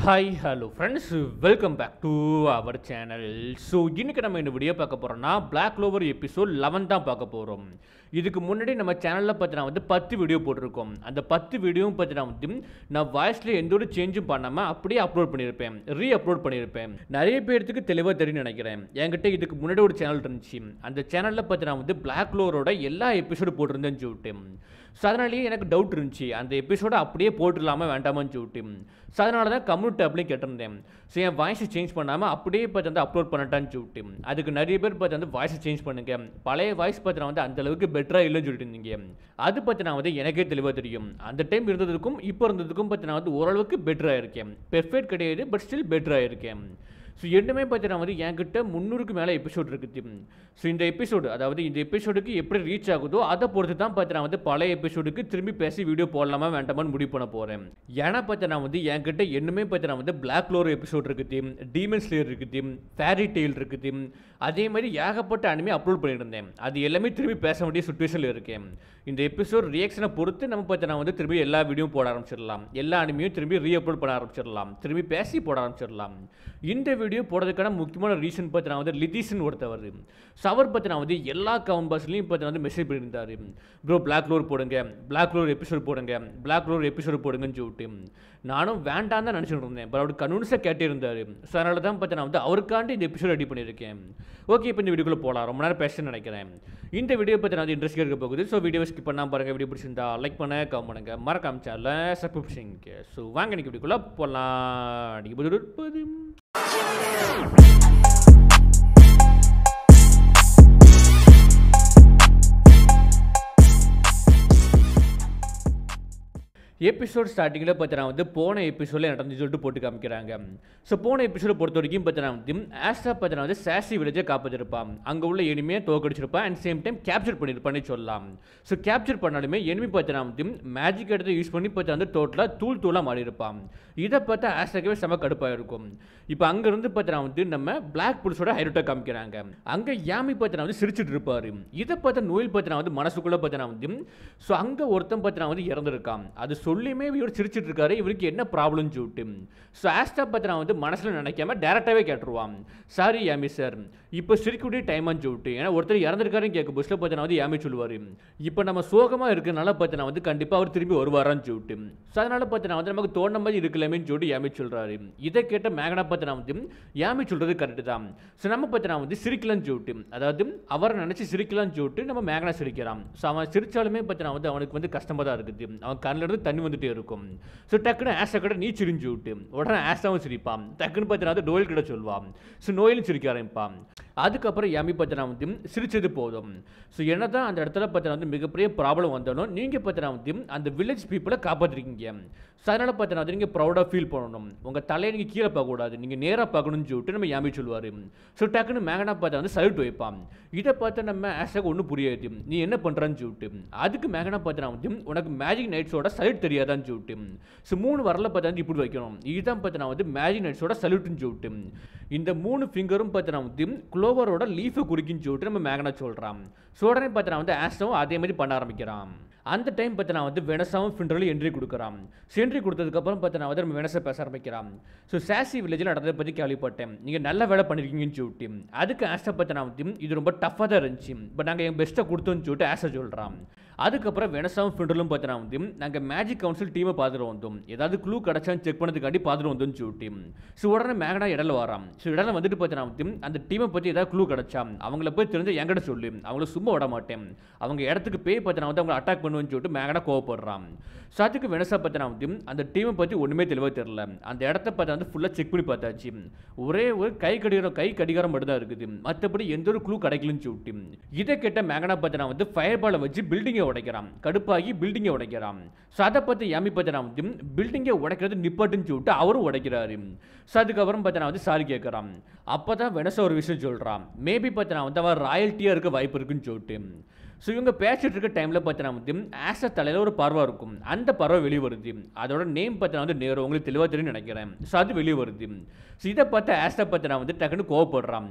hi hello friends welcome back to our channel so இன்னைக்கு நம்ம இந்த வீடியோ பார்க்க போகிறோம்னா பிளாக் லோவர் எபிசோட் லெவன் தான் பார்க்க போகிறோம் இதுக்கு முன்னாடி நம்ம சேனலில் பார்த்தீங்கன்னா வந்து பத்து வீடியோ போட்டிருக்கோம் அந்த பத்து வீடியோவும் பார்த்தீங்கன்னா வந்து நான் வாய்ஸில் எந்த ஒரு சேஞ்சும் பண்ணாமல் அப்படியே அப்லோட் பண்ணியிருப்பேன் ரீ அப்லோட் பண்ணியிருப்பேன் நிறைய பேர்த்துக்கு தெளிவாக தெரியும் நினைக்கிறேன் என்கிட்ட இதுக்கு முன்னாடி ஒரு சேனல் இருந்துச்சு அந்த சேனலில் பார்த்தீங்கன்னா வந்து பிளாக் லோவரோட எல்லா எபிசோடு போட்டிருந்தேன்னு சொல்லிட்டு ஸோ அதனாலேயே எனக்கு டவுட் இருந்துச்சு அந்த எபிசோட அப்படியே போட்டுடலாமா வேண்டாமான்னு சொல்லிட்டு ஸோ அதனால தான் கம்யூனிட்டி டேப்லையும் கேட்டிருந்தேன் ஸோ என் வாய்ஸை சேஞ்ச் பண்ணாமல் அப்படியே பார்த்து வந்து அப்லோட் பண்ணட்டான்னு சொல்லிட்டு அதுக்கு நிறைய பேர் பார்த்து வந்து வாய்ஸை சேஞ்ச் பண்ணுங்க பழைய வாய்ஸ் பார்த்து வந்து அந்த அளவுக்கு பெட்டராக இல்லைன்னு சொல்லிட்டு இருந்தீங்க அது பற்றி நான் வந்து எனக்கே தெளிவாக தெரியும் அந்த டைம் இருந்ததுக்கும் இப்போ இருந்ததுக்கும் பார்த்து நான் வந்து ஓரளவுக்கு பெட்டராக இருக்கேன் பெர்ஃபெக்ட் கிடையாது பட் ஸ்டில் பெட்டராக இருக்கேன் ஸோ என்னமே பார்த்தீங்கன்னா வந்து என்கிட்ட முந்நூறுக்கு மேலே எபிசோட் இருக்குது ஸோ இந்த எபிசோடு அதாவது இந்த எபிசோடுக்கு எப்படி ரீச் ஆகுதோ அதை பொறுத்து தான் பார்த்து நான் வந்து பழைய எபிசோடுக்கு திரும்பி பேசி வீடியோ போடலாமா வேண்டாமான்னு முடிவு பண்ண போகிறேன் ஏன்னா பார்த்து நான் வந்து என்கிட்ட என்னமே பார்த்து நான் வந்து பிளாக் லோர் எபிசோட் இருக்குது டீமன் ஸ்லேயர் இருக்குது ஃபேரி டெய்ல் இருக்குது அதே மாதிரி ஏகப்பட்ட அனிமே அப்லோட் பண்ணியிருந்தேன் அது எல்லாமே திரும்பி பேச வேண்டிய சுச்சுவேஷனில் இருக்கேன் இந்த எபிசோட் ரியாக்ஷனை பொறுத்து நம்ம பார்த்து நான் வந்து திரும்பி எல்லா வீடியோ போட ஆரம்பிச்சிடலாம் எல்லா அனிமையும் திரும்பி ரீ அப்லோட் பண்ண ஆரம்பிச்சிடலாம் திரும்பி பேசி போட ஆரம்பிச்சிடலாம் இந்த வீடியோ போடுறதுக்கான முக்கியமான ரீசன் பார்த்து நான் வந்து லிதிஷன் ஒருத்தவர் ஸோ அவர் பார்த்து நான் வந்து எல்லா கவுன் பாஸ்லையும் பார்த்து வந்து மெசேஜ் பண்ணியிருந்தார் ப்ரோ பிளாக் லோர் போடுங்க பிளாக் லோர் எபிசோட் போடுங்க பிளாக் லோர் எபிசோட் போடுங்கன்னு சொல்லிட்டு நானும் வேண்டாம் தான் நினச்சிட்டு இருந்தேன் பட் அவர் கன்வின்ஸாக கேட்டிருந்தார் ஸோ அதனால தான் பார்த்து நான் வந்து அவருக்காண்டி இந்த எபிசோட் ரெடி பண்ணியிருக்கேன் ஓகே இப்போ இந்த வீடியோக்குள்ளே போகலாம் ரொம்ப நேரம் பேச நினைக்கிறேன் இந்த வீடியோ பற்றி நான் வந்து இன்ட்ரெஸ்ட் இருக்க போகுது ஸோ வீடியோ ஸ்கிப் பண்ணாமல் பாருங்கள் வீடியோ பிடிச்சிருந்தா லைக் பண்ண கமெண்ட் பண்ணுங்க மறக்காம சேனலை சப்ஸ்கிரைப் செய்யுங்க ஸோ வாங்க இன்னைக்கு வீடியோக்குள்ளே போகலாம் இருப்பது எபிசோட் ஸ்டார்டிங்கில் பார்த்தீங்கன்னா வந்து போன எபிசோடில் நடந்து சொல்லிட்டு போட்டு காமிக்கிறாங்க ஸோ போன எபிசோட பொறுத்த வரைக்கும் பார்த்தீங்கன்னா வந்து ஆஸ்டா பார்த்தீங்கன்னா வந்து சாசி வில்லேஜை காப்பாற்றிருப்பான் அங்கே உள்ள எனிமையை தோக்கடிச்சிருப்பான் அண்ட் சேம் டைம் கேப்சர் பண்ணியிருப்பான்னு சொல்லலாம் ஸோ கேப்சர் பண்ணாலுமே எனிமி பார்த்தீங்கன்னா வந்து மேஜிக் எடுத்து யூஸ் பண்ணி பார்த்தா வந்து டோட்டலாக தூள் தூளாக மாறி இருப்பான் இதை பார்த்தா ஆஸ்டாக்கவே செம கடுப்பாக இருக்கும் இப்போ அங்கேருந்து பார்த்தீங்கன்னா வந்து நம்ம பிளாக் புல்ஸோட ஹைரோட்டை காமிக்கிறாங்க அங்கே யாமி பார்த்தீங்கன்னா வந்து சிரிச்சிட்டு இருப்பாரு இதை பார்த்தா நோயில் பார்த்தீங்கன்னா வந்து மனசுக்குள்ளே பார்த்தீங்கன்னா வந்து ஸோ அங்கே ஒருத்தன் பார்த்தீங்கன்னா வந்து இறந்துருக்கான் அது சொல்லியுமே இவர் சிரிச்சிட்டு இருக்காரு இவருக்கு என்ன ப்ராப்ளம்னு சொல்லிட்டு ஸோ ஆஸ்டா பத்திரம் வந்து மனசில் நினைக்காம டேரெக்டாகவே கேட்டுருவான் சாரி யாமி சார் இப்போ சிரிக்கக்கூடிய டைமான்னு சொல்லிட்டு ஏன்னா ஒருத்தர் இறந்துருக்காருன்னு கேட்க புஷ்ல பார்த்தீங்கன்னா வந்து யாமி சொல்லுவார் இப்போ நம்ம சோகமாக இருக்கிறனால பார்த்தீங்கன்னா வந்து கண்டிப்பாக அவர் திரும்பி வருவாரான்னு சொல்லிட்டு ஸோ அதனால் பார்த்தீங்கன்னா வந்து நமக்கு தோணுன மாதிரி இருக்கலாமேன்னு சொல்லிட்டு யாமி சொல்கிறாரு இதை கேட்ட மேகனா பார்த்தீங்கன்னா வந்து யாமி சொல்கிறது கரெக்டு தான் ஸோ நம்ம பார்த்தீங்கன்னா வந்து சிரிக்கலாம்னு சொல்லிட்டு அதாவது அவரை நினச்சி சிரிக்கலாம்னு சொல்லிட்டு நம்ம மேகனா சிரிக்கிறான் ஸோ அவன் சிரிச்சாலுமே பார்த்தீங்கன்னா வந்து அவனுக்கு வந்து கஷ்டமாக தான் இருக்குது அவன் கண்ணில் இருந்து தண்ணி வந்துட்டே இருக்கும் ஸோ டக்குன்னு ஆஷா கிட்ட நீ சிரிஞ்சு விட்டு உடனே ஆஷாவும் சிரிப்பான் டக்குன்னு பார்த்தீங்கன்னா நோயில் கிட்ட சொல்லுவான் ஸோ நோயிலும் சிரிக்க ஆரம்பிப்பான் அதுக்கப்புறம் யாமி பார்த்தீங்கன்னா வந்து சிரிச்சது போதும் ஸோ என்ன தான் அந்த இடத்துல பார்த்தீங்கன்னா வந்து மிகப்பெரிய ப்ராப்ளம் வந்தாலும் நீங்கள் பார்த்தீங்கன்னா வந்து அந்த வில்லேஜ் பீப்புளை காப்பாற்றிருக்கீங்க ஸோ அதனால் பார்த்தீங்கன்னா வந்து நீங்கள் ப்ரௌடாக ஃபீல் பண்ணணும் உங்கள் தலையை நீங்கள் கீழே பார்க்கக்கூடாது நீங்கள் நேராக பார்க்கணும்னு சொல்லிட்டு நம்ம யாமி சொல்லுவார் ஸோ டக்குன்னு மேகனா பார்த்தா வந்து சல்யூட் வைப்பான் இதை பார்த்து நம்ம ஆஷாக்கு ஒன்றும் புரியாது நீ என்ன பண்ணுறான்னு சொல்லிட்டு அதுக்கு மேகனா பார்த்தீங்கன்னா வந்து உனக்கு மேஜிக் நைட்ஸோட சல்யூட் தெரியாதான்னு சொல்லிட்டு ஸோ மூணு வரல பார்த்தா இப்படி வைக்கணும் இதுதான் பார்த்தீங்கன்னா வந்து மேஜிக் நைட்ஸோட சல்யூட்னு சொல்லிட்டு இந்த மூணு ஃபிங்கரும் பார்த்தீங்கன்னா வந்து குளோவரோட லீஃபை குறிக்குன்னு சொல்லிட்டு நம்ம மேகனா சொல்கிறான் ஸோ உடனே பார்த்தீங்கன்னா வந்து ஆஷாவும் அதே மாதிரி பண்ண ஆரம்பிக்கிறான் அந்த டைம் பார்த்து நான் வந்து வெனஸாவும் ஃபிண்டரும் என்ட்ரி கொடுக்குறான் ஸோ என்ட்ரி கொடுத்ததுக்கப்புறம் பார்த்து நான் வந்து நம்ம வெனஸை பேச ஆரம்பிக்கிறான் ஸோ சாசி வில்லேஜில் நடந்ததை பற்றி கேள்விப்பட்டேன் நீங்கள் நல்ல வேலை பண்ணியிருக்கீங்கன்னு சொல்லிட்டு அதுக்கு ஆஷை பார்த்து நான் வந்து இது ரொம்ப டஃப்பாக தான் இருந்துச்சு பட் நாங்கள் என் பெஸ்ட்டை கொடுத்தோன்னு சொல்லிட்டு ஆஷை சொல்கிறான் அதுக்கப்புறம் வெனஸாவும் ஃபிண்டலும் பார்த்து நான் வந்து நாங்கள் மேஜிக் கவுன்சில் டீமை பார்த்துட்டு வந்தோம் ஏதாவது க்ளூ கிடச்சான்னு செக் பண்ணதுக்காண்டி பார்த்துட்டு வந்தோம்னு சொல்லிட்டு ஸோ உடனே மேகனா இடல வரான் ஸோ இடல வந்துட்டு பார்த்து நான் வந்து அந்த டீமை பற்றி ஏதாவது க்ளூ கிடச்சா அவங்கள போய் தெரிஞ்சு என்கிட்ட சொல்லு அவங்கள சும்மா விட மாட்டேன் அவங்க இடத்துக்கு பேய் பார்த்து நான் வந்து அவங்களை அட்டாக் பண்ணுவேன்னு சொல்லிட்டு மேகனா கோவப்படுறான் ஸோ அதுக்கு வெனஸா பார்த்து நான் வந்து அந்த டீமை பற்றி ஒன்றுமே தெளிவாக தெரில அந்த இடத்த பார்த்து வந்து ஃபுல்லாக செக் பண்ணி பார்த்தாச்சு ஒரே ஒரு கை கடிகாரம் கை கடிகாரம் மட்டும் தான் இருக்குது மற்றபடி எந்த ஒரு க்ளூ கிடைக்கலன்னு சொல்லிட்டு இதை கேட்ட மேகனா பார்த்து நான் வந்து ஃபயர் பாலை வச்சு பில்டிங்கை உடைக்கிறான் கடுப்பாகி பில்டிங்கை உடைக்கிறான் ஸோ அதை பார்த்து யாமி பார்த்து நான் வந்து பில்டிங்கை உடைக்கிறது நிப்பாட்டுன்னு சொல்லிட்டு அவரும் உடைக்கிறாரு ஸோ அதுக்கப்புறம் பார்த்து நான் வந்து சாரி கேட்குறான் அப்போ தான் வெனசா ஒரு விஷயம் சொல்கிறான் மேபி பார்த்து நான் வந்து அவன் ராயல்ட்டியாக இருக்க வாய்ப்பு இருக்குன்னு சொல்லிட்டு ஸோ இவங்க பேசிட்டு இருக்க டைமில் பார்த்தீங்கன்னா வந்து ஆஷா தலையில் ஒரு பறவை இருக்கும் அந்த பறவை வெளியே வருது அதோட நேம் பார்த்தீங்கன்னா வந்து நேரம் உங்களுக்கு தெளிவாக தெரியும் நினைக்கிறேன் ஸோ அது வெளியே வருது ஸோ இதை பார்த்து ஆஷா பார்த்தீங்கன்னா வந்து டக்குன்னு கோவப்படுறான்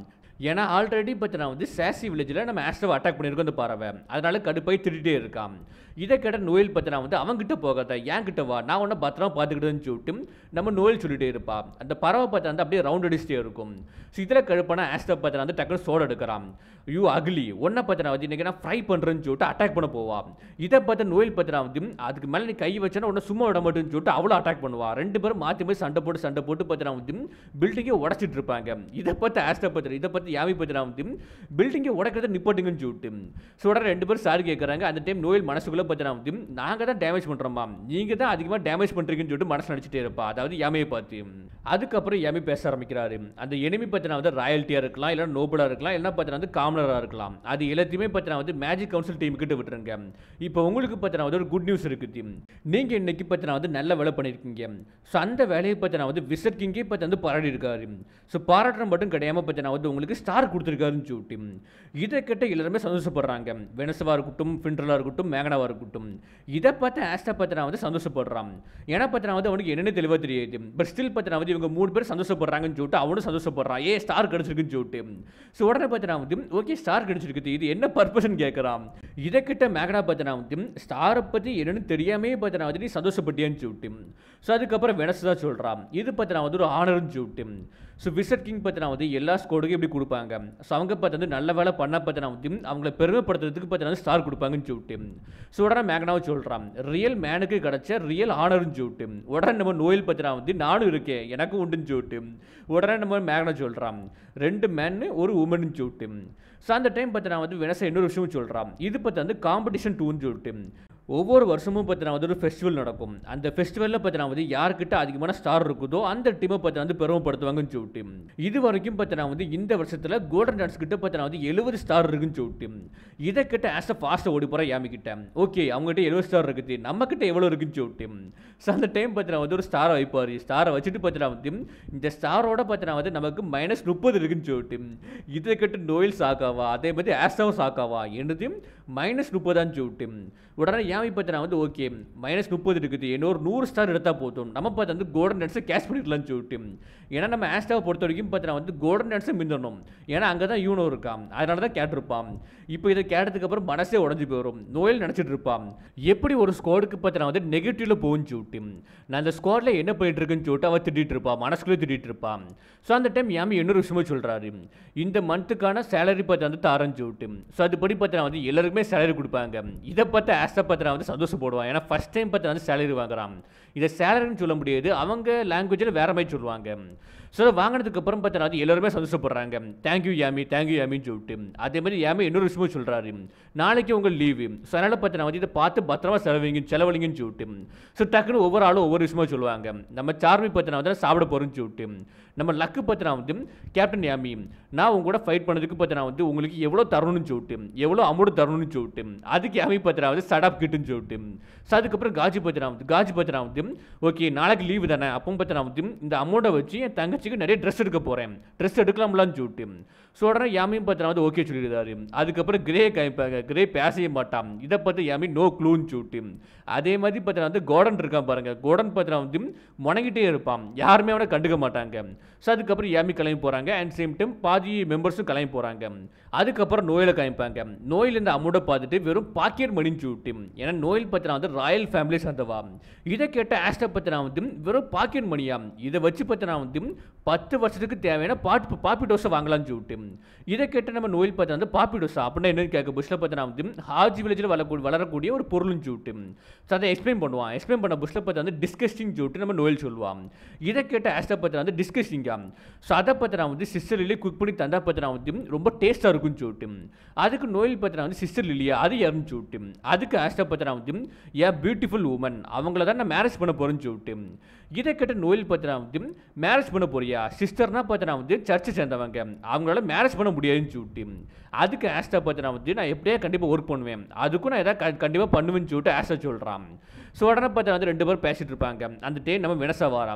ஏன்னா ஆல்ரெடி பார்த்தீங்கன்னா வந்து சாசி வில்லேஜில் நம்ம ஆஸ்ட்ரோவை அட்டாக் பண்ணியிருக்கோம் அந்த பறவை அதனால கடுப்பாய் திட்டிகிட்டே இருக்கான் இதை கேட்ட நோயல் பார்த்தீங்கன்னா வந்து அவன்கிட்ட போகாத என் கிட்ட வா நான் உன்னை பத்திரமா பார்த்துக்கிட்டேன்னு சொல்லிட்டு நம்ம நோயல் சொல்லிட்டே இருப்பா அந்த பறவை பார்த்தா வந்து அப்படியே ரவுண்ட் அடிச்சுட்டே இருக்கும் ஸோ இதில் கழுப்பான ஆஸ்ட்ரோ பார்த்தா வந்து டக்குனு சோட எடுக்கிறான் யூ அக்லி ஒன்றை பார்த்தா வந்து இன்னைக்கு நான் ஃப்ரை பண்ணுறேன்னு சொல்லிட்டு அட்டாக் பண்ண போவா இதை பார்த்து நோயல் பார்த்தா வந்து அதுக்கு மேலே நீ கை வச்சனா உன்னை சும்மா விட மாட்டேன்னு சொல்லிட்டு அவளும் அட்டாக் பண்ணுவா ரெண்டு பேரும் மாற்றி போய் சண்டை போட்டு சண்டை போட்டு பார்த்தா வந்து பில்டிங்கை உடச்சிட்டு இருப்பாங்க இதை பார்த்து ஆஸ்ட்ரோ பார்த்து இதை பார்த்து யாமி பார்த்தா வந்து பில்டிங்கை உடைக்கிறத நிப்பாட்டுங்கன்னு சொல்லிட்டு ஸோ உடனே ரெண்டு பேரும் சாரி கேட்குறாங்க அந்த டைம் நோயல் மனசுக்குள்ளே பார்த்தா வந்து நாங்கள் தான் டேமேஜ் பண்ணுறோமா நீங்கள் தான் அதிகமாக டேமேஜ் பண்ணுறீங்கன்னு சொல்லிட்டு மனசு நினச்சிட்டே இருப்பா அதாவது யாமையை பார்த்து அதுக்கப்புறம் யாமி பேச ஆரம்பிக்கிறாரு அந்த எனிமி பற்றினா வந்து ராயல்ட்டியாக இருக்கலாம் இல்லை நோபலாக இருக்கலாம் இல்லைன்னா பார்த்தீங்கன்னா வந்து காமனராக இருக்கலாம் அது எல்லாத்தையுமே பார்த்தீங்கன்னா வந்து மேஜிக் கவுன்சில் டீம் கிட்ட விட்டுருங்க இப்போ உங்களுக்கு பார்த்தீங்கன்னா வந்து ஒரு குட் நியூஸ் இருக்குது நீங்கள் இன்னைக்கு பார்த்தீங்கன்னா வந்து நல்ல வேலை பண்ணியிருக்கீங்க ஸோ அந்த வேலையை பார்த்தீங்கன்னா வந்து விசட் கிங்கே பார்த்து வந்து பாராட்டி இருக்காரு ஸோ பாராட்டுறது மட்டும் கிடையாமல் பார்த்தீங்கன்னா வந்து உங்களுக்கு ஸ்டார் கொடுத்துருக்காருன்னு சொல்லிட்டு இதை கேட்ட எல்லாருமே சந்தோஷப்படுறாங்க வெனசவாக இருக்கட்டும் ஃபின்ட்ரலாக இருக்கட்டும் மேகனாவாக இருக்கட்டும் இதை பார்த்து ஆஸ்டா பார்த்தனா வந்து சந்தோஷப்படுறான் ஏன்னா பார்த்தனா வந்து அவனுக்கு என்னென்ன தெளிவாக தெரியாது பட் ஸ்டில் பார்த்தனா வந்து இவங்க மூணு பேர் சந்தோஷப்படுறாங்கன்னு சொல்லிட்டு அவனும் சந்தோஷப்படுறான் ஏ ஸ்டார் கிடச்சிருக்குன்னு சொல்லிட்டு ஸோ உடனே பார்த்தனா வந்து ஓகே ஸ்டார் கிடச்சிருக்குது இது என்ன பர்பஸ்ன்னு கேட்குறான் இதை கிட்ட மேகனா பார்த்தனா வந்து ஸ்டாரை பற்றி என்னன்னு தெரியாமே பார்த்தனா வந்து நீ சந்தோஷப்பட்டியான்னு சொல்லிட்டு ஸோ அதுக்கப்புறம் வெனஸ் தான் சொல்கிறான் இது பார்த்தனா வந்து ஒரு ஆனர்னு சொல்லிட்டு ஸோ விசட் கிங் பார்த்தனா வந்து எல்லா ஸ்கோடுக்கும் எப்படி கொடுப்பாங்க ஸோ அவங்க பார்த்து வந்து நல்ல வேலை பண்ண பார்த்தனா வந்து அவங்கள பெருமைப்படுத்துறதுக்கு பார்த்தனா ஸ்டார் கொடுப்பாங்கன்னு சொல்லிட்டு ஸோ உடனே மேக்னாவை சொல்கிறான் ரியல் மேனுக்கு கிடைச்ச ரியல் ஆனர்னு சொல்லிட்டு உடனே நம்ம நோயில் பார்த்தனா வந்து நானும் இருக்கேன் எனக்கும் உண்டுன்னு சொல்லிட்டு உடனே நம்ம மேக்னா சொல்கிறான் ரெண்டு மேன்னு ஒரு உமன் சொல்லிட்டு ஸோ அந்த டைம் பார்த்தனா வந்து வினசை இன்னொரு விஷயமும் சொல்கிறான் இது பார்த்து வந்து காம்படிஷன் டூன்னு சொல்லிட்டு ஒவ்வொரு வருஷமும் பார்த்தீங்கன்னா வந்து ஒரு ஃபெஸ்டிவல் நடக்கும் அந்த ஃபெஸ்டிவலில் பார்த்தீங்கன்னா வந்து யார்கிட்ட அதிகமான ஸ்டார் இருக்குதோ அந்த டீமை பார்த்தீங்கன்னா வந்து பெருமைப்படுத்துவாங்கன்னு சொல்லிட்டு இது வரைக்கும் பார்த்தீங்கன்னா வந்து இந்த வருஷத்தில் கோல்டன் டான்ஸ் கிட்ட பார்த்தீங்கன்னா வந்து எழுபது ஸ்டார் இருக்குன்னு சொல்லிட்டு இதை கிட்ட ஆஸ் அ ஃபாஸ்ட்டாக ஓடி போகிற யாமி கிட்ட ஓகே அவங்ககிட்ட எழுபது ஸ்டார் இருக்குது நம்ம கிட்ட எவ்வளோ இருக்குன்னு சொல்லிட்டு ஸோ அந்த டைம் பார்த்தீங்கன்னா வந்து ஒரு ஸ்டாரை வைப்பார் ஸ்டாரை வச்சுட்டு பார்த்தீங்கன்னா வந்து இந்த ஸ்டாரோட பார்த்தீங்கன்னா வந்து நமக்கு மைனஸ் முப்பது இருக்குன்னு சொல்லிட்டு இதை கிட்ட நோயில் சாக்காவா அதே மாதிரி ஆஸ்டாவும் சாக்காவா என்னது மைனஸ் முப்பதான்னு சொல்லிட்டு உடனே யாமி பார்த்தீங்கன்னா வந்து ஓகே மைனஸ் முப்பது இருக்குது இன்னொரு நூறு ஸ்டார் எடுத்தால் போதும் நம்ம பார்த்து வந்து கோல்டன் டான்ஸை கேஷ் பண்ணிடலாம்னு சொல்லிட்டு ஏன்னா நம்ம ஆஸ்டாவை பொறுத்த வரைக்கும் பார்த்தீங்கன்னா வந்து கோல்டன் டான்ஸை மிந்தணும் ஏன்னா அங்கே தான் யூனோ இருக்கான் அதனால தான் கேட்டிருப்பான் இப்போ இதை கேட்டதுக்கு அப்புறம் மனசே உடஞ்சி போயிடும் நோயில் நினச்சிட்டு இருப்பான் எப்படி ஒரு ஸ்குவாடுக்கு பார்த்தீங்கன்னா வந்து நெகட்டிவ்ல போகுன்னு சொல்லிட்டு நான் அந்த ஸ்குவாடில் என்ன பண்ணிட்டு இருக்குன்னு சொல்லிட்டு அவள் திட்டிட்டு இருப்பான் மனசுக்குள்ளே திட்டிட்டு இருப்பான் ஸோ அந்த டைம் யாமி இன்னொரு விஷயமா சொல்கிறாரு இந்த மந்த்துக்கான சேலரி பார்த்து வந்து தரேன்னு சொல்லிட்டு ஸோ அதுபடி பார்த்தீங்கன்னா வந்து எல்லாருக்குமே சேலரி கொடுப்பாங்க இதை பார்த்து ஆஸ்டா பார்த்து வந்து சந்தோஷப்படுவான் ஏன்னா ஃபஸ்ட் டைம் பார்த்து வந்து சேலரி வாங்குறான் இதை சேலரின்னு சொல்ல முடியாது அவங்க லாங்குவேஜில் வேற மாதிரி சொல்லுவாங்க ஸோ வாங்கினதுக்கு அப்புறம் பார்த்தா அது எல்லாருமே சந்தோஷப்படுறாங்க தேங்க்யூ யாமி தேங்க்யூ யாமின்னு சொல்லிட்டு அதே மாதிரி யாமி இன்னொரு விஷயமும் சொல்கிறாரு நாளைக்கு உங்கள் லீவு ஸோ அதனால் பார்த்தா வந்து இதை பார்த்து பத்திரமா செலவிங்க செலவழிங்கன்னு சொல்லிட்டு ஸோ டக்குன்னு ஒவ்வொரு ஆளும் ஒவ்வொரு விஷயமா சொல்லுவாங்க நம்ம சார்மி பத்தினா வந்து சாப்பிட போகிறோன்னு சொல்லிட்டு நம்ம லக்கு பத்தினா வந்து கேப்டன் யாமி நான் உங்க கூட ஃபைட் பண்ணதுக்கு பத்தினா வந்து உங்களுக்கு எவ்வளோ தரணும்னு சொல்லிட்டு எவ்வளோ அமௌண்ட் தரணும்னு சொல்லிட்டு அதுக்கு யாமி பத்தினா வந்து சடாப் கிட்டுன்னு சொல்லிட்டு ஸோ அதுக்கப்புறம் காஜி பத்தினா வந்து காஜி பத்தினா வந்து ஓகே நாளைக்கு லீவு தானே அப்போ பத்தினா வந்து இந்த அமௌண்ட்டை வச்சு என் தங்கச்சிக்கு நிறைய ட்ரெஸ் எடுக்க போகிறேன் ட்ரெஸ் எடுக்கலாம்லான்னு சொல்லிட்டு ஸோ உடனே யாமியும் பத்தினா வந்து ஓகே சொல்லிடுறாரு அதுக்கப்புறம் கிரே காமிப்பாங்க கிரே பேசவே மாட்டான் இதை பற்றி யாமி நோ க்ளூன்னு சொல்லிட்டு அதே மாதிரி பார்த்தீங்கன்னா வந்து கோடன் இருக்கான் பாருங்க கோடன் பார்த்தீங்கன்னா வந்து முணங்கிட்டே இருப்பான் யாருமே அவனை கண்டுக்க மாட்டாங்க ஸோ அதுக்கப்புறம் யாமி கிளம்பி போகிறாங்க அண்ட் சேம் டைம் பாதி மெம்பர்ஸும் கிளம்பி போகிறாங்க அதுக்கப்புறம் நோயில் காமிப்பாங்க நோயில் இந்த அமௌண்ட்டை பார்த்துட்டு வெறும் பாக்கெட் மணின்னு சொல்லிட்டு ஏன்னா நோயில் பார்த்தீங்கன்னா வந்து ராயல் ஃபேமிலி சேர்ந்தவா இதை கேட்ட ஆஸ்டா பார்த்தீங்கன்னா வந்து வெறும் பாக்கெட் மணியா இதை வச்சு பார்த்தீங்கன்னா வந்து பத்து வருஷத்துக்கு தேவையான பாட்டு பாப்பி டோஸை வாங்கலாம்னு சொல்லிட்டு இதை கேட்ட நம்ம நோயில் பார்த்தா வந்து பாப்பி டோஸா அப்படின்னா என்னன்னு கேட்க புஷ்ல பார்த்தீங்கன்னா வந்து ஹாஜி வில்லேஜில் வளரக்கூடிய வளரக்கூடிய ஒரு பொருள்னு சொல்லிட்டு ஸோ அதை எக்ஸ்பிளைன் பண்ணுவான் எக்ஸ்பிளைன் பண்ண புஷ்ல பார்த்தா வந்து டிஸ்கஸ்டிங் சொல்லிட்டு நம்ம நோயில் சொல்லுவான் இதை கேட்ட ஆஸ்டா பார்த்தா வந்து டிஸ்கஸ்டிங்கா ஸோ அதை பார்த்தா வந்து சிஸ்டர் லில்லி குக் பண்ணி தந்தா பார்த்தா வந்து ரொம்ப டேஸ்ட்டாக இருக்கும்னு சொல்லிட்டு அதுக்கு நோயில் பார்த்தா வந்து சிஸ்டர் லில்லியா அது யாருன்னு சொல்லிட்டு அதுக்கு ஆஸ்டா பார்த்தா வந்து ஏ பியூட்டிஃபுல் உமன் அவங்கள தான் நான் மேரேஜ் பண்ண போகிறேன்னு சொல்லிட்டு இதை கேட்ட நோயில் பார்த்தா வந்து மேரேஜ் பண்ண போறியா சிஸ்டர்னா பார்த்தா வந்து சர்ச்சை சேர்ந்தவங்க அவங்களால மேரேஜ் பண்ண முடியாதுன்னு சொல்லிட்டு அதுக்கு ஆஸ்டா பார்த்தா வந்து நான் எப்படியா கண்டிப்பாக ஒர்க் பண்ணுவேன் அதுக்கும் நான் எதாவது கண்டிப்பாக பண்ணுவேன்னு சொல்லிட்டு ஆஸ்டா சொல்கிறான் ஸோ உடனே பார்த்தா வந்து ரெண்டு பேரும் பேசிட்டு இருப்பாங்க அந்த டே நம்ம வினசா வாராம்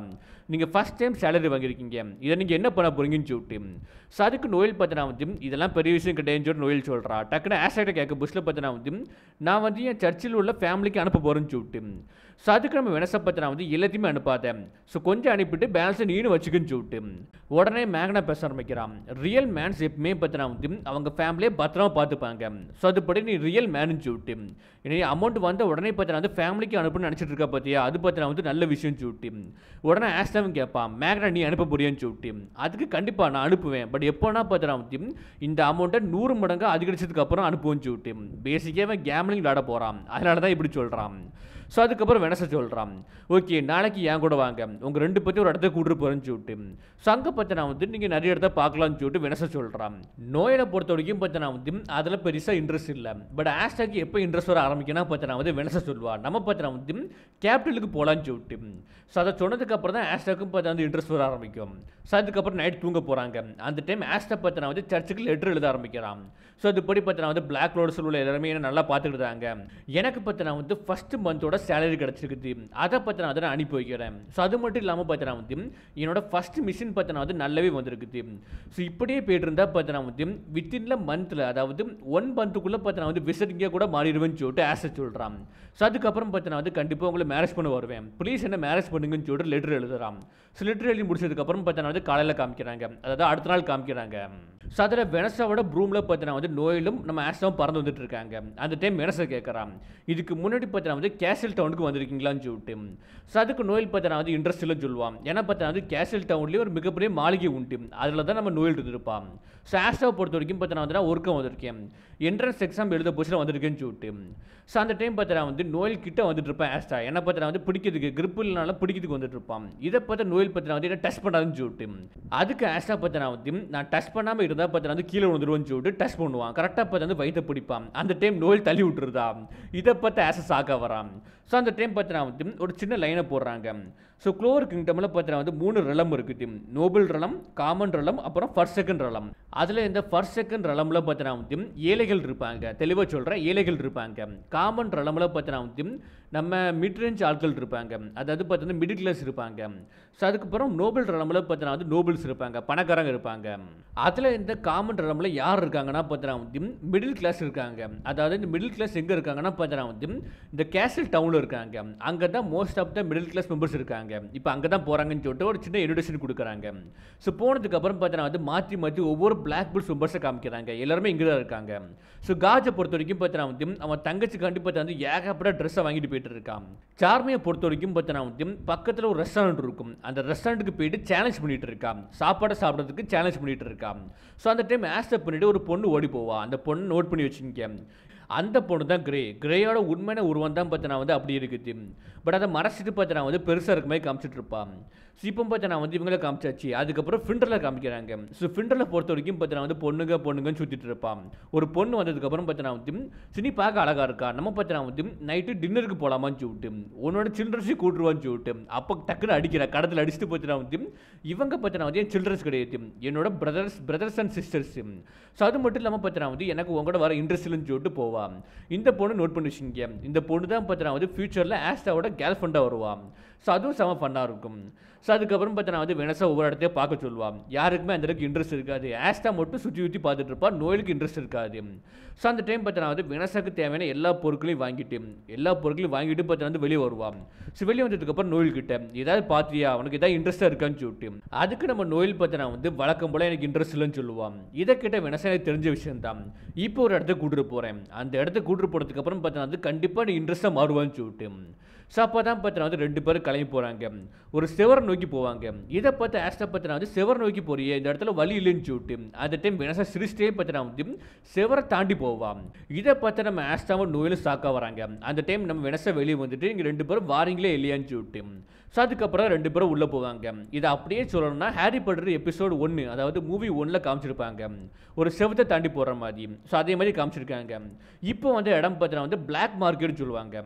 நீங்கள் ஃபஸ்ட் டைம் சேலரி வாங்கியிருக்கீங்க இதை நீங்கள் என்ன பண்ண போறீங்கன்னு சொல்லிட்டு ஸோ அதுக்கு நோயில் பார்த்தீங்கன்னா வந்து இதெல்லாம் பெரிய விஷயம் கிடையாதுன்னு சொல்லி நோயில் சொல்கிறா டக்குன்னு ஆஸ்டாக்டை கேட்க புஷில் பார்த்தீங்கன்னா வந்து நான் வந்து என் சர்ச்சில் உள்ள ஃபேமிலிக்கு அனுப்ப போகிறேன்னு சொல்லிட்டு ஸோ அதுக்கு நம்ம வெனசை பார்த்தீங்கன்னா வந்து எல்லாத்தையுமே அனுப்பாதேன் ஸோ கொஞ்சம் அனுப்பிட்டு பேலன்ஸை நீனு வச்சுக்குன்னு சொல்லிட்டு உடனே மேக்னா பேச ஆரம்பிக்கிறான் ரியல் மேன்ஸ் எப்பவுமே பார்த்தீங்கன்னா வந்து அவங்க ஃபேமிலியை பத்திரமா பார்த்துப்பாங்க ஸோ அதுபடி நீ ரியல் மேனு சொல்லிட்டு இனி அமௌண்ட் வந்த உடனே பார்த்தீங்கன்னா வந்து ஃபேமிலிக்கு அனுப்புன்னு நினச்சிட்டு இருக்கா பார்த்தியா அது பார்த்தீங்கன்னா வந்து நல்ல விஷயம் சொல்லிட்டு உடனே ஆஸ்டாவும் கேட்பான் மேக்னா நீ அனுப்ப போறியான்னு சொல்லிட்டு அதுக்கு கண்டிப்பாக நான் அனுப்புவேன் பட் எப்போனா பார்த்தீங்கன்னா வந்து இந்த அமௌண்ட்டை நூறு மடங்கு அதிகரிச்சதுக்கு அப்புறம் அனுப்புவேன்னு சொல்லிட்டு பேசிக்காக கேம்லிங் விளாட போகிறான் அதனால தான் இப்படி சொல்கிறான் ஸோ அதுக்கப்புறம் வெனச சொல்கிறான் ஓகே நாளைக்கு என் கூட வாங்க உங்கள் ரெண்டு பற்றி ஒரு இடத்த கூட்டு போகிறேன்னு சொல்லிட்டு ஸோ அங்கே பார்த்து நான் வந்து நீங்கள் நிறைய இடத்த பார்க்கலாம்னு சொல்லிட்டு வெனச சொல்கிறான் நோயில பொறுத்த வரைக்கும் பார்த்து நான் வந்து அதில் பெருசாக இன்ட்ரெஸ்ட் இல்லை பட் ஆஸ்டாக்கு எப்போ இன்ட்ரெஸ்ட் வர ஆரம்பிக்கணும் பார்த்து நான் வந்து வெனச சொல்லுவா நம்ம பார்த்து நான் வந்து கேபிட்டலுக்கு போகலான்னு சொல்லிட்டு ஸோ அதை சொன்னதுக்கப்புறம் தான் ஆஸ்டாக்கும் பார்த்து வந்து இன்ட்ரெஸ்ட் வர ஆரம்பிக்கும் ஸோ அதுக்கப்புறம் நைட் தூங்க போகிறாங்க அந்த டைம் ஆஸ்டா பார்த்து நான் வந்து சர்ச்சுக்கு லெட்டர் எழுத ஆரம்பிக்கிறான் ஸோ அதுபடி பார்த்து நான் வந்து பிளாக் ரோட்ஸில் உள்ள எல்லாருமே என்ன நல்லா பார்த்துக்கிட்டாங்க எனக்கு பார்த்து நான் வந்து ஃபஸ்ட் மந்தோட சேலரி கிடச்சிருக்குது அதை பார்த்து நான் அதை அனுப்பி வைக்கிறேன் ஸோ அது மட்டும் இல்லாமல் பார்த்து நான் வந்து என்னோட ஃபஸ்ட் மிஷின் பார்த்து நான் வந்து நல்லாவே வந்திருக்குது ஸோ இப்படியே போயிட்டு இருந்தால் பார்த்து நான் வந்து வித்தின்ல மந்தில் அதாவது ஒன் மந்த்துக்குள்ளே பார்த்து நான் வந்து விசிட்டிங்கே கூட மாறிடுவேன்னு சொல்லிட்டு ஆசை சொல்கிறான் ஸோ அதுக்கப்புறம் பார்த்து நான் வந்து கண்டிப்பாக உங்களை மேரேஜ் பண்ண வருவேன் ப்ளீஸ் என்ன மேரேஜ் பண்ணுங்கன்னு சொல்லிட்டு லெட்டர் எழுதுறான் ஸோ லெட்டர் எழுதி முடிச்சதுக்கப்புறம் பார்த்து நான் வந்து காலையில் காமிக்கிறாங்க அதாவது அடுத்த நாள் காமிக்கிறாங்க ஸோ அதில் வெனஸாவோட ப்ரூமில் பார்த்தீங்கன்னா வந்து நோயிலும் நம்ம ஆஸ்டாவும் பறந்து வந்துட்டு இருக்காங்க அந்த டைம் வெனஸை கேட்குறான் இதுக்கு முன்னாடி பார்த்தீங்கன்னா வந்து கேசல் டவுனுக்கு வந்திருக்கீங்களான்னு சொல்லிட்டு ஸோ அதுக்கு நோயில் பார்த்தீங்கன்னா வந்து இன்ட்ரெஸ்ட் இல்லைன்னு சொல்லுவான் ஏன்னா பார்த்தீங்கன்னா வந்து கேசல் டவுன்லேயே ஒரு மிகப்பெரிய மாளிகை உண்டு அதில் தான் நம்ம நோயில் இருந்திருப்பான் ஸோ ஆஸ்டாவை பொறுத்த வரைக்கும் பார்த்தீங்கன்னா வந்து நான் ஒர்க்கம் வந்திருக்கேன் என்ட்ரன்ஸ் எக்ஸாம் எழுத போச்சுல வந்திருக்கேன்னு சொல்லிட்டு ஸோ அந்த டைம் பார்த்தீங்கன்னா வந்து நோயில் கிட்ட வந்துட்டு இருப்பேன் ஆஸ்டா என்ன பார்த்தீங்கன்னா வந்து பிடிக்கிறதுக்கு grip இல்லைனால பிடிக்கிறதுக்கு வந்துட்டு இருப்பான் இதை பார்த்து நோயில் பார்த்தீங்கன்னா வந்து என்ன டச் பண்ணாதுன்னு சொல்லிட்டு அதுக்கு ஆஸ்டா பார்த்தீங்கன்னா வந்து நான் டச் பண்ணாமல் இருந்தால் பார்த்தீங்கன்னா வந்து கீழே விழுந்துருவோன்னு சொல்லிட்டு டச் பண்ணுவான் கரெக்டாக பார்த்து வந்து வயிற்ற பிடிப்பான் அந்த டைம் நோயில் தள்ளி விட்டுருதா இதை பார்த்து ஆசஸ் ஆக்க வரான் ஸோ அந்த டைம் பார்த்தீங்கன்னா வந்து ஒரு சின்ன லைனை போடுறாங்க ஸோ க்ளோர் கிங்டமில் பார்த்தீங்கன்னா வந்து மூணு ரலம் இருக்குது நோபல் ரலம் காமன் ரலம் அப்புறம் ஃபர்ஸ்ட் செகண்ட் ரலம் அதில் இந்த ஃபர்ஸ்ட் செகண்ட் ரலமில் பார்த்தீங்கன்னா வந்து ஏழைகள் இருப்பாங்க தெளிவாக சொல்கிறேன் ஏழைகள் இருப்பாங்க காமன் ரலமில் பார்த்தீங்கன்னா வந்து நம்ம மிட் ரேஞ்ச் ஆட்கள் இருப்பாங்க அதாவது பார்த்தீங்கன்னா மிடில் கிளாஸ் இருப்பாங்க ஸோ அதுக்கப்புறம் நோபல் ரலமில் பார்த்தீங்கன்னா வந்து நோபல்ஸ் இருப்பாங்க பணக்காரங்க இருப்பாங்க அதில் இந்த காமன் ரலமில் யார் இருக்காங்கன்னா பார்த்தீங்கன்னா வந்து மிடில் கிளாஸ் இருக்காங்க அதாவது இந்த மிடில் கிளாஸ் எங்கே இருக்காங்கன்னா பார்த்தீங்கன்னா வந்து இந்த கேசல் டவுனில் இருக்காங்க அங்கே தான் most of the middle class members இருக்காங்க இப்போ அங்கே தான் போகிறாங்கன்னு சொல்லிட்டு ஒரு சின்ன இன்விடேஷன் கொடுக்குறாங்க ஸோ போனதுக்கப்புறம் பார்த்தீங்கன்னா வந்து மாற்றி மாற்றி ஒவ்வொரு பிளாக் புல்ஸ் மெம்பர்ஸை காமிக்கிறாங்க எல்லாருமே இங்கே தான் இருக்காங்க ஸோ காஜை பொறுத்த வரைக்கும் பார்த்தீங்கன்னா வந்து அவன் தங்கச்சி கண்டிப்பாக வந்து ஏகப்பட்ட ட்ரெஸ்ஸை வாங்கிட்டு போயிட்டு இருக்கான் சார்மியை பொறுத்த வரைக்கும் பார்த்தீங்கன்னா வந்து பக்கத்தில் ஒரு ரெஸ்டாரண்ட் இருக்கும் அந்த ரெஸ்டாரண்ட்டுக்கு போயிட்டு சேலஞ்ச் பண்ணிட்டு இருக்கான் சாப்பாடை சாப்பிட்றதுக்கு சேலஞ்ச் பண்ணிட்டு இருக்கான் ஸோ அந்த டைம் ஆஸ்டப் பண்ணிட்டு ஒரு பொண்ணு ஓடி போவா அந்த பொண்ணு நோட் பண்ணி வச்சுங்க அந்த பொண்ணு தான் கிரே கிரேயோட உண்மையான உருவம் தான் பார்த்தீங்கன்னா வந்து அப்படி இருக்குது பட் அதை மறைச்சிட்டு பார்த்தீங்கன்னா வந்து பெருசாக இருக்க மாதிரி காமிச்சிட்டு இருப்பான் ஸோ இப்போ பார்த்தீங்கன்னா வந்து இவங்கள காமிச்சாச்சு அதுக்கப்புறம் ஃபிண்டரில் காமிக்கிறாங்க ஸோ ஃபிண்டரில் பொறுத்த வரைக்கும் பார்த்தீங்கன்னா வந்து பொண்ணுங்க பொண்ணுங்கன்னு சுற்றிட்டு இருப்பான் ஒரு பொண்ணு வந்ததுக்கப்புறம் பார்த்தீங்கன்னா வந்து சினி பார்க்க அழகாக இருக்கா நம்ம பார்த்தீங்கன்னா வந்து நைட்டு டின்னருக்கு போகலாமான்னு சொல்லிட்டு உன்னோட சில்ட்ரன்ஸையும் கூட்டுருவான்னு சொல்லிட்டு அப்போ டக்குன்னு அடிக்கிற கடத்தில் அடிச்சுட்டு பார்த்தீங்கன்னா வந்து இவங்க பார்த்தீங்கன்னா வந்து என் சில்ட்ரன்ஸ் கிடையாது என்னோட brothers brothers and sisters so அது மட்டும் இல்லாமல் பார்த்தீங்கன்னா வந்து எனக்கு உங்களோட வர இன்ட்ரெஸ்ட் இல்லைன்னு சொல்லிட்டு போவான் இந்த பொண்ணு நோட் பண்ணி வச்சுங்க இந்த பொண்ணு தான் பார்த்தீங்கன்னா வந்து ஃபியூச்சரில் ஆஸ்டாவோட கேர்ள் ஃப்ரெண்டாக வருவான் ஸோ அதுவும் செம ஃபன்னாக இருக்கும் ஸோ அதுக்கப்புறம் பார்த்தீங்கன்னா வந்து வெனசா ஒவ்வொரு இடத்தையும் பார்க்க சொல்லுவான் யாருக்குமே அந்த அளவுக்கு இன்ட்ரெஸ்ட் இருக்காது ஆஸ்டா மட்டும் சுற்றி சுற்றி பார்த்துட்டு இருப்பான் நோய்க்கு இன்ட்ரெஸ்ட் இருக்காது ஸோ அந்த டைம் பார்த்தீங்கன்னா வந்து வெனசாக்கு தேவையான எல்லா பொருட்களையும் வாங்கிட்டு எல்லா பொருட்களையும் வாங்கிட்டு பார்த்தீங்கன்னா வந்து வெளியே வருவான் ஸோ வெளியே வந்ததுக்கப்புறம் நோயில் கிட்ட ஏதாவது பார்த்தியா உனக்கு ஏதாவது இன்ட்ரெஸ்ட்டாக இருக்கான்னு சொல்லிட்டு அதுக்கு நம்ம நோயில் பார்த்தீங்கன்னா வந்து வழக்கம் போல் எனக்கு இன்ட்ரெஸ்ட் இல்லைன்னு சொல்லுவான் இதை கிட்ட வெனசா எனக்கு தெரிஞ்ச விஷயம் தான் இப்போ ஒரு இடத்துக்கு கூட்டிட்டு போகிறேன் அந்த இடத்துக்கு கூட்டிட்டு போனதுக்கு அப்புறம் பார்த்தீங்கன்னா வந்து கண்டிப்பாக நீ இன்ட்ரெஸ்ட்டாக மாறுவான்னு சொல்லிட்டு ஸோ அப்போ தான் பார்த்தீங்கன்னா வந்து ரெண்டு பேரும் கிளம்பி போகிறாங்க ஒரு செவரை நோக்கி போவாங்க இதை பார்த்து ஆஸ்டா பார்த்தீங்கன்னா வந்து செவர் நோக்கி போறியே இந்த இடத்துல வழி இல்லைன்னு சொல்லிட்டு அந்த டைம் வெனசா சிரிச்சிட்டே பார்த்தீங்கன்னா வந்து செவரை தாண்டி போவான் இதை பார்த்து நம்ம ஆஸ்டாவும் நோயிலும் சாக்கா வராங்க அந்த டைம் நம்ம வெனசா வெளியே வந்துட்டு இங்கே ரெண்டு பேரும் வாரீங்களே இல்லையான்னு சொல்லிட்டு ஸோ அதுக்கப்புறம் ரெண்டு பேரும் உள்ளே போவாங்க இதை அப்படியே சொல்லணும்னா ஹாரி பட்டர் எபிசோடு ஒன்று அதாவது மூவி ஒன்றில் காமிச்சிருப்பாங்க ஒரு செவத்தை தாண்டி போடுற மாதிரி ஸோ அதே மாதிரி காமிச்சிருக்காங்க இப்போ வந்து இடம் பார்த்தீங்கன்னா வந்து பிளாக் மார்க்கெட்னு சொல்லுவாங்க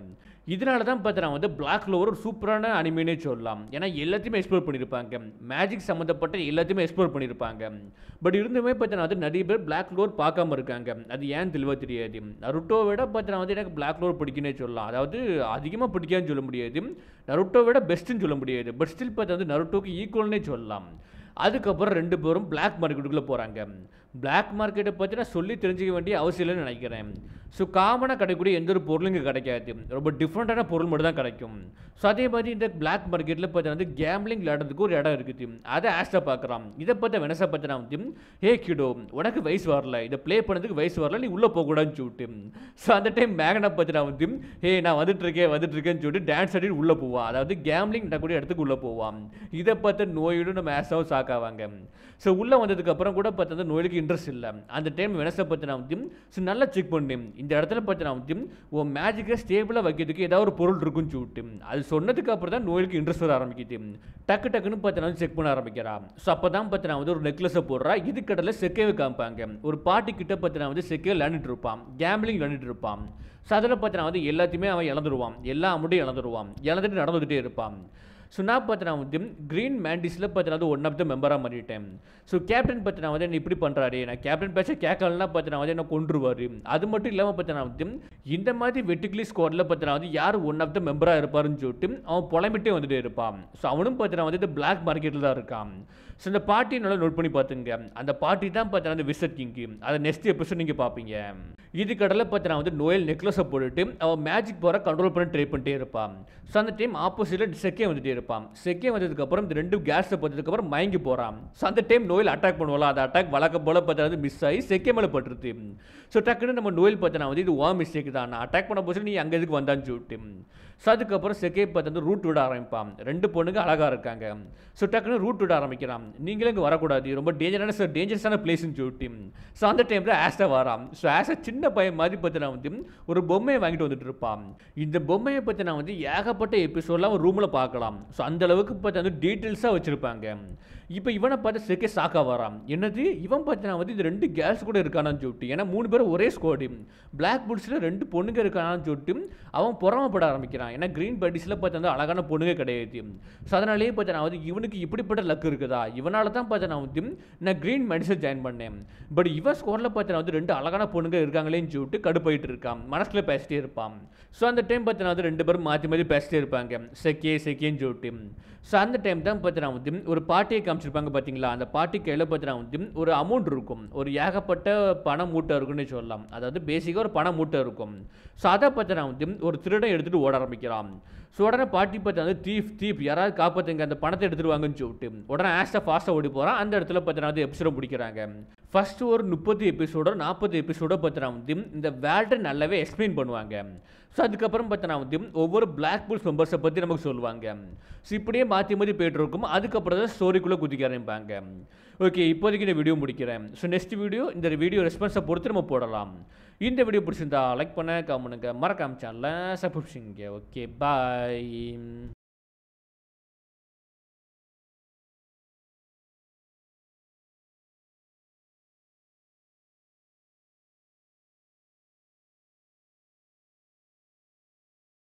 இதனால தான் பார்த்தீங்கன்னா வந்து பிளாக் லோவர் ஒரு சூப்பரான அனிமேனே சொல்லலாம் ஏன்னா எல்லாத்தையுமே எக்ஸ்ப்ளோர் பண்ணியிருப்பாங்க மேஜிக் சம்மந்தப்பட்ட எல்லாத்தையுமே எக்ஸ்ப்ளோர் பண்ணியிருப்பாங்க பட் இருந்துமே பார்த்தீங்கன்னா வந்து நிறைய பேர் பிளாக் லோர் பார்க்காம இருக்காங்க அது ஏன் தெளிவாக தெரியாது நருட்டோ விட பார்த்தீங்கன்னா வந்து எனக்கு பிளாக் லோர் பிடிக்குன்னே சொல்லலாம் அதாவது அதிகமாக பிடிக்காதுன்னு சொல்ல முடியாது நருட்டோ விட பெஸ்ட்டுன்னு சொல்ல முடியாது பட் ஸ்டில் பார்த்தா வந்து நருட்டோக்கு ஈக்குவல்னே சொல்லலாம் அதுக்கப்புறம் ரெண்டு பேரும் பிளாக் மார்க்கெட்டுக்குள்ளே போகிறாங்க பிளாக் மார்க்கெட்டை பற்றி நான் சொல்லி தெரிஞ்சுக்க வேண்டிய அவசியம் இல்லைன்னு நினைக்கிறேன் ஸோ காமனாக கிடைக்கக்கூடிய எந்த ஒரு பொருளும் இங்கே கிடைக்காது ரொம்ப டிஃப்ரெண்ட்டான பொருள் மட்டும் தான் கிடைக்கும் ஸோ அதே மாதிரி இந்த பிளாக் மார்க்கெட்டில் பார்த்தா வந்து கேம்லிங் விளையாடுறதுக்கு ஒரு இடம் இருக்குது அதை ஆஸ்டாக பார்க்குறான் இதை பார்த்த வெனசா பார்த்து நான் வந்து ஹே கிடோ உனக்கு வயசு வரல இதை ப்ளே பண்ணதுக்கு வயசு வரல நீ உள்ளே போகக்கூடாதுன்னு சொல்லிட்டு ஸோ அந்த டைம் மேகனை பார்த்து நான் வந்து ஹே நான் வந்துட்டு இருக்கேன் வந்துட்டு இருக்கேன்னு சொல்லிட்டு டான்ஸ் ஆடிட்டு உள்ளே போவான் அதாவது கேம்லிங் நடக்கூடிய இடத்துக்கு உள்ளே போவான் இதை பார்த்து நோயோடு நம்ம ஆஸாவும் சாக்காவாங்க ஸோ உள்ளே வந்ததுக்கப்புறம் கூட பார்த்து அந்த நோய்க்கு இன்ட்ரெஸ்ட் இல்லை அந்த டைம் வெனஸை பற்றி நான் வந்து ஸோ நல்லா செக் பண்ணேன் இந்த இடத்துல பார்த்து நான் வந்து உன் மேஜிக்கை ஸ்டேபிளாக வைக்கிறதுக்கு ஏதாவது ஒரு பொருள் இருக்குன்னு சொல்லிட்டு அது சொன்னதுக்கு அப்புறம் தான் நோய்க்கு இன்ட்ரெஸ்ட் வர ஆரம்பிக்குது டக்கு டக்குன்னு பார்த்து நான் செக் பண்ண ஆரம்பிக்கிறான் ஸோ அப்போ தான் பார்த்து நான் வந்து ஒரு நெக்லஸை போடுறா இது கடலில் செக்கேவை காமிப்பாங்க ஒரு பாட்டி கிட்ட பார்த்து நான் வந்து செக்கே விளையாண்டுட்டு இருப்பான் கேம்பிளிங் விளையாண்டுட்டு இருப்பான் ஸோ அதில் பார்த்து நான் வந்து எல்லாத்தையுமே அவன் இழந்துருவான் எல்லா அமௌண்ட்டையும் இழந்துருவான் இழந்துட்டு நடந்துகிட்டே இருப்பான் ஸோ நான் பார்த்து நான் வந்து க்ரீன் மேண்டிஸில் பார்த்து நான் வந்து ஒன் ஆஃப் த மெம்பராக மாறிட்டேன் ஸோ கேப்டன் பார்த்து நான் வந்து என்ன இப்படி பண்ணுறாரு நான் கேப்டன் பேச்ச கேட்கலன்னா பார்த்து நான் வந்து என்ன கொண்டுருவார் அது மட்டும் இல்லாமல் பார்த்து நான் வந்து இந்த மாதிரி வெட்டிக்லி ஸ்குவாடில் பார்த்து நான் வந்து யார் ஒன் ஆஃப் த மெம்பராக இருப்பாருன்னு சொல்லிட்டு அவன் புலம்பிட்டே வந்துட்டே இருப்பான் ஸோ அவனும் பார்த்து நான் வந்து இந்த பிளாக் மார்க்கெட்டில் தான் இருக்கான் ஸோ இந்த பாட்டியை நல்லா நோட் பண்ணி பார்த்துங்க அந்த பாட்டி தான் பார்த்து அந்த விசட் கிங்கு அதை நெக்ஸ்ட் எபிசோட் நீங்கள் பார்ப்பீங்க இது கடலை பார்த்து நான் வந்து நோயல் நெக்லஸை போட்டுட்டு அவன் மேஜிக் போகிற கண்ட்ரோல் பண்ண ட்ரை பண்ணிட்டே இருப்பான் ஸோ அந்த டைம் ஆப்போசிட்டில் செக்கே வந்துட்டே இருப்பான் செக்கே வந்ததுக்கப்புறம் இந்த ரெண்டு கேஸை பார்த்ததுக்கப்புறம் மயங்கி போகிறான் ஸோ அந்த டைம் நோயில் அட்டாக் பண்ணுவோம்ல அந்த அட்டாக் வழக்கம் போல் பார்த்தா மிஸ் ஆகி செக்கே மேலே பட்டுருது ஸோ டக்குன்னு நம்ம நோயில் பார்த்தா வந்து இது ஓ மிஸ்டேக் தான் நான் அட்டாக் பண்ண போச்சு நீ அங்கே எதுக்கு வந்தான்னு சொல்லிட்டு ஸோ அதுக்கப்புறம் செக்கே பார்த்து வந்து ரூட் விட ஆரம்பிப்பான் ரெண்டு பொண்ணுங்க அழகாக இருக்காங்க ஸோ டக்குன்னு ரூட் விட ஆரம்பிக்கிறான் நீங்களும் இங்கே வரக்கூடாது ரொம்ப டேஞ்சரான சார் டேஞ்சரஸான பிளேஸ்னு சொல்லிட்டு ஸோ அந்த டைமில் ஆஸ்டா வரான் ஸோ ஆஸ் சின்ன பையன் மாதிரி பார்த்து நான் வந்து ஒரு பொம்மையை வாங்கிட்டு வந்துட்டு இருப்பான் இந்த பொம்மையை பற்றி நான் வந்து ஏகப்பட்ட எபிசோட்லாம் ஒரு ரூமில் பார்க்கலாம் ஸோ அந்த அளவுக்கு பார்த்து வந்து டீட்டெயில்ஸாக வச்சுருப்பாங்க இப்போ இவனை பார்த்து செக்கே சாக்கா வரான் என்னது இவன் பார்த்து நான் வந்து இந்த ரெண்டு கேர்ள்ஸ் கூட இருக்கானான்னு சொல்லிட்டு ஏன்னா மூணு பேரும் ஒரே ஸ்குவாடு பிளாக் புல்ஸில் ரெண்டு பொண்ணுங்க இருக்கானான்னு சொல்லிட்டு அவன் பொறாமப்பட ஆரம்பிக்கிறான் ஏன்னா க்ரீன் பட்டிஸில் பார்த்து வந்து அழகான பொண்ணுங்க கிடையாது ஸோ அதனாலேயே பார்த்து நான் வந்து இவனுக்கு இப்படிப்பட்ட லக் இருக்குதா இவனால தான் பார்த்து நான் வந்து நான் க்ரீன் மெடிசன் ஜாயின் பண்ணேன் பட் இவன் ஸ்கோரில் பார்த்து நான் வந்து ரெண்டு அழகான பொண்ணுங்க இருக்காங்களேன்னு சொல்லிட்டு கடுப்பாயிட்டு இருக்கான் மனசில் பேசிட்டே இருப்பான் ஸோ அந்த டைம் பார்த்து நான் வந்து ரெண்டு பேரும் மாற்றி மாற்றி பேசிட்டே இருப்பாங்க செக்கே செக்கேன்னு சொல்லிட்டு ஸோ அந்த டைம் தான் பார்த்து நான் வந்து ஒரு பாட்டியை காமிச்சிருப்பாங்க பார்த்தீங்களா அந்த பாட்டி கையில் பார்த்து நான் வந்து ஒரு அமௌண்ட் இருக்கும் ஒரு ஏகப்பட்ட பண மூட்டை இருக்குன்னு சொல்லலாம் அதாவது பேசிக்காக ஒரு பண மூட்டை இருக்கும் ஸோ அதை பார்த்து நான் வந்து ஒரு திருடன் எடுத்துகிட்டு ஓட ஆரம்பிக்கிறான் ஸோ உடனே பாட்டி பார்த்து வந்து தீப் தீப் யாராவது காப்பாற்றுங்க அந்த பணத்தை எடுத்துட்டு வாங்கன்னு சொல்லிட்டு உடனே ஆஸ்டாக ஃபாஸ்ட்டாக ஓடி போகிறான் அந்த இடத்துல பார்த்து நான் வந்து எபிசோட முடிக்கிறாங்க ஃபர்ஸ்ட் ஒரு முப்பது எபிசோடோ நாற்பது எபிசோடோ பார்த்து நான் வந்து இந்த வேர்ல்டை நல்லாவே எக்ஸ்பிளைன் பண்ணுவாங்க ஸோ அதுக்கப்புறம் பார்த்து நான் வந்து ஒவ்வொரு பிளாக் புல்ஸ் மெம்பர்ஸை பற்றி நமக்கு சொல்லுவாங்க ஸோ இப்படியே மாற்றி மாற்றி போயிட்டு இருக்கும் அதுக்கப்புறம் தான் ஸ்டோரிக்குள்ளே குதிக்க ஆரம்பிப்பாங்க ஓகே இப்போதைக்கு இந்த வீடியோ முடிக்கிறேன் ஸோ நெக்ஸ்ட் வீடியோ இந்த வீடியோ ரெஸ்பான்ஸை பொறுத்து நம்ம போடலாம் இந்த வீடியோ பிடிச்சிருந்தா லைக் பண்ண கமெண்ட்டுங்க மறக்காம சேனலை சப்ஸ்கிரைப் ஓகே பாய்